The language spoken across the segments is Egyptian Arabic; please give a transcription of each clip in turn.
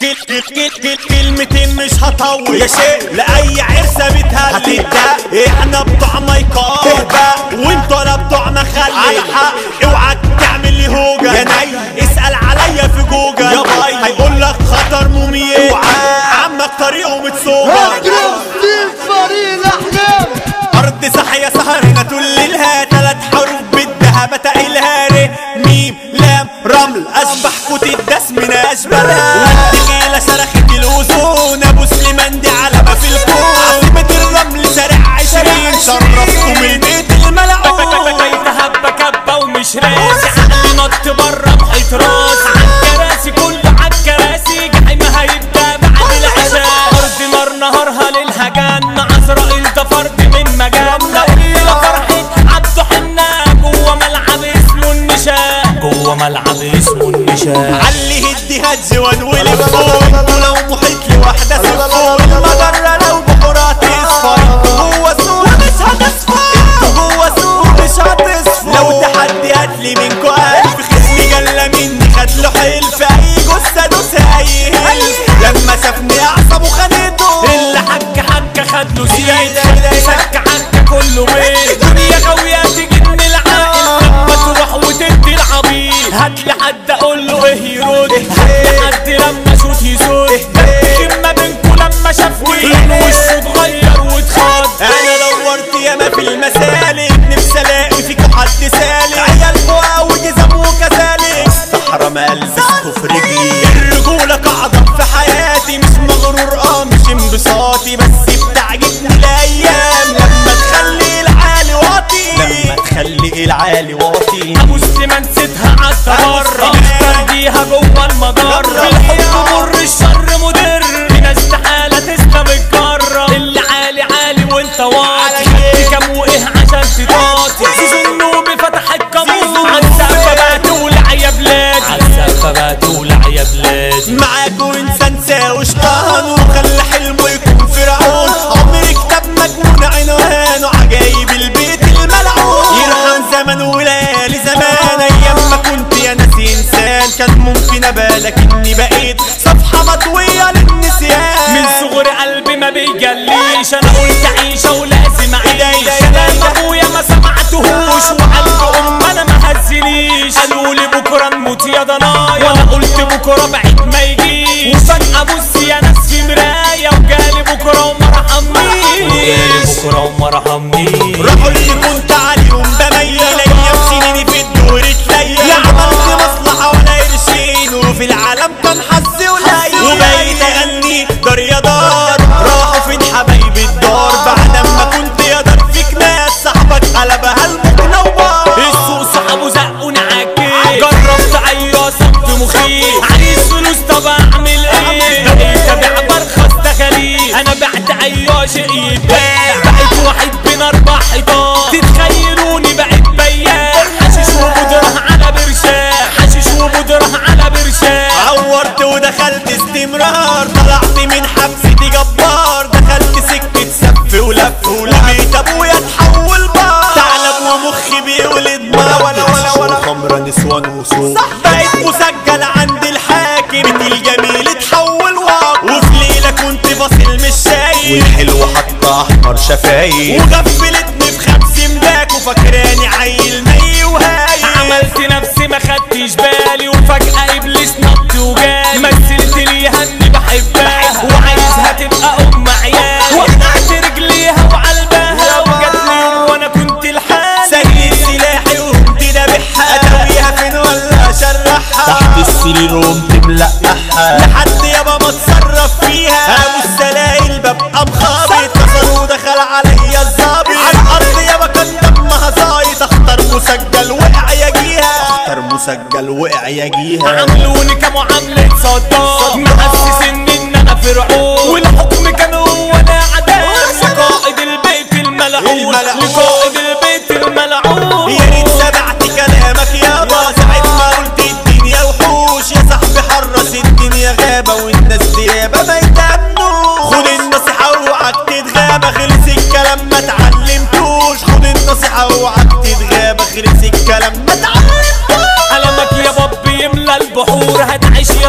كل كل كل كل كلمتين مش هطول يا شيء لأي عرسة بتهلل هتبدأ احنا بتوع مايكات اهبق وانتوا لا بتوع مخلل على حق اوعى تعمل لي هوجة يا ني اسأل عليا في جوجل يا باي هيقول لك خطر موميات عمك طريقه متسوبة اضرب ستيف فريق الاحلام أرض صحية سهرنا تللها تلات حروف بالذهب تقيلها ر ميم لام رمل أشبح كوت الدس من أشبالها والتقيلة شرخت الأذون أبو سليمان دي علامة في الكون عاصمة الرمل شارع عشرين شرفتكم البيت الملعون بيت هبة كبة ومش راسي عقلي نط برا محيط راسي عالكراسي كله عالكراسي جحيم هيبدأ بعد العشاء أرض نار نهارها للهجان عزرائيل ده فرد من مجالنا ليلة فرحة عبده حنا جوه ملعب اسمه النشاء جوه ملعب اسمه النشاء علي هدي هتزوان ولفون ولو محيط لي واحدة سفون المجرة لو بحورات اصفر جوه سوق مش هتصفر جوه سوق مش هتصفر لو تحدي هاتلي منكو ألف خصمي جلة مني خد له حلف أي جثة دوس أي هلف لما شافني أعصابه خانته اللي حك حك خد له سيد سك حك كله بيت دنيا غاوية تجن العاقل لما تروح وتدي العبيط هات لي حد اقول له ايه يرد هات لي حد لما شوت يسود كلمة بينكو لما شافني لون وشه اتغير واتخض انا دورت ياما في المسالك نفسي الاقي فيكوا حد سالك عيال فوق وجزم وكذلك صحرا ما البسكوا في رجلي الرجولة قاعدة في حياتي مش مغرور اه مش انبساطي بس بتعجبني الايام لما تخلي العالي واطي لما تخلي العالي واطي ابو سليمان سيتها عالتبرة ترديها جوه المجرة بالحب مر الشر مدر في ناس استحالة تسلم الجرة اللي عالي عالي وانت واطي خدت كام وايه عشان تطاطي زيزو النوبي فتح الكابوس عالسقفة بقى تولع يا بلاد عالسقفة بقى تولع يا بلاد معاكوا انسان ساوي شطان وخلى حلمه يكون فرعون عمر كتاب مجنون عنوانه عجايب البيت الملعون يرحم زمن وليالي زمان ايام ما كنت يا ناسي انسان كان ممكن ابالك اني بقيت صفحه مطويه للنسيان من صغر قلبي ما بيجليش انا قلت عيشه ولازم اعيش كلام ابويا ما سمعتهوش وقلب ام انا ما هزنيش قالوا لي بكره نموت يا ضنايا وانا قلت بكره بعيد ما يجيش وفجاه بص يا ناس في مرايه وجالي بكره وما رحمنيش وجالي بكره وما رحمنيش راحوا اللي كنت عليهم بميل ايام سنيني في الدور تليل لا عملت مصلحه ولا قرشين وفي العالم كان حظي قليل وبقيت اغني دار يا دار راحوا فين حبايبي الدار بعد ما كنت يا دار فيك ناس صاحبك قلبها المكنه وبار السوق صعب وزقوني عكيت جربت عياصة في مخيف عايز فلوس طب اعمل ايه بقيت ابيع برخص تخاليف انا بعت عياش يتباع بقيت واحد بين اربع حيطان تتخيلوني بقيت بياع حشيش وبودرة على برشام حشيش وبودرة على برشام عورت ودخلت استمرار طلعت من حبستي جبار دخلت سكة سف ولف ولقيت ابويا اتحول بار ثعلب ومخي بيولد ما ولا ولا ولا خمرة نسوان وسوق بقيت مسجل عند الحاكم بيت الجميل اتحول واقع وفي ليلة كنت فاصل مش شايف والحلو حط احمر شفايف وغفلتني في خمس ملاك وفاكراني عيل ني وهايل عملت نفسي ما خدتش بالي وفجأة ابليس نط وجالي مثلت ليها اني بحبها وعايزها تبقى ام عيال وقعت رجليها وعلبها وجاتني يوم وانا كنت لحالي سجل سلاحي وقمت دابحها اتويها فين ولا اشرحها تحت السرير وقمت ملقحها لحد يابا ما اتصرف فيها ابو السلايل ببقى مخابط كسر ودخل عليا الظابط على الارض يابا كان دمها زايد اختار مسجل وقع يجيها اختار مسجل وقع يجيها عملوني كمعاملة صدام مؤسس ان ان انا فرعون والحكم كان هو انا عداء لقائد البيت الملعون الملعون. لقائد البيت الملعون يا ريت سمعت كلامك يابا ساعة ما قلت الدنيا وحوش يا صاحبي حرص الدنيا غابة والناس ديابة ما يتأمنوش خد النصيحة اوعك تتغابى خلص الكلام ما اتعلمتوش خد النصيحة اوعك تتغابى خلص الكلام ما اتعلمتوش قلمك يا باب يملى البحور هتعيش يا صاحبي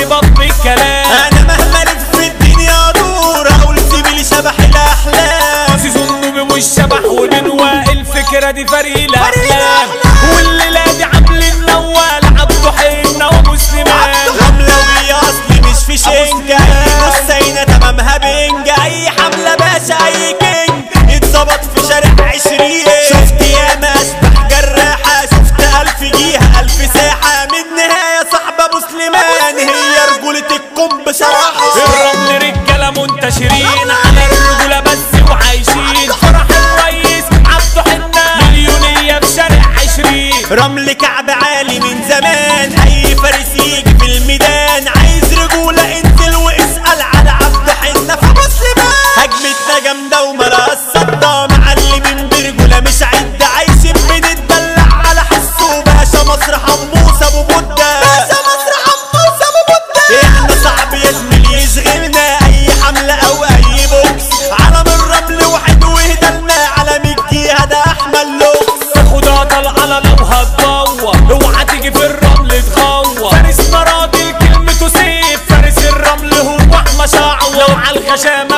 باب الكلام انا مهما الف في الدنيا ادور اقول زميلي شبح الاحلام سيزون نوبي والشبح وبنواء الفكرة دي فريق الأحلام والليلة دي عاملين نوال عبده حينا ومسلمان رملوي اصلي مش في شنكة نصينا تمامها بنجة اي حملة باشا اي كينج اتظبط في شارع عشرين شفت ياما اشبح جراحة شفت الف جيهة الف ساحة من نهاية صاحبة مسلمان هي رجولة الكم بصراحة الرمل رجالة منتشرين على الرجولة بس وعايشين فرح الريس عبده حنا مليونية في شارع عشرين رمل كعب عالي من زمان اي فارس يجي في الميدان عايز رجولة انزل واسأل على عبد حنة في مسلمان هجمتنا جامدة وملا الصدى معلمين برجولة مش عدة عايشين بنتدلع على حسه باشا مصر حموس ابو بودة باشا مصر حموس ابو بودة احنا صعب يا زميلي يشغلنا اي حملة او اي بوكس علم الرمل واحد وهدلنا على مجيها ده احمل لوكس خدها طلعة لو هتدور اوعى تيجي في الرمل تغور فارس راجل كلمته سيف فارس الرمل هو احمى شعور لو عالغشامة